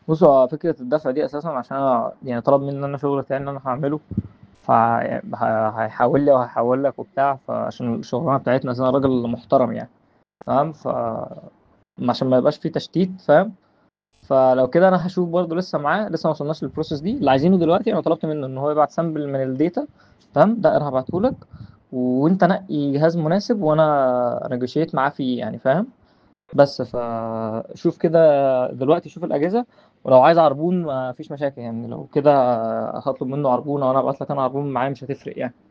بُص، هو فكرة الدفع دي أساسًا عشان أنا يعني طلب منّي إن أنا شغل تاني أنا هاعمله، ف ه هيحوّل لي وهاحوّل لك وبتاع، فعشان الشغلانة بتاعتنا أصل أنا راجل محترم يعني تمام، ف عشان ما يبقاش في تشتيت فاهم، فلو كده أنا هاشوف برضه لسه معاه لسه ما وصلناش للprocess دي، اللي عايزينه دلوقتي أنا طلبت منّه إن هو يبعت sample من الdata تمام، ده أنا هابعته لك وأنت نقّي جهاز مناسب وأنا negotiate معاه فيه يعني فاهم، بس فشوف كده دلوقتي شوف الأجهزة ولو عايز عربون ما فيش مشاكل يعني لو كده هاطلب منّه عربون أو أنا أبعت لك أنا عربون معايا مش هتفرق يعني.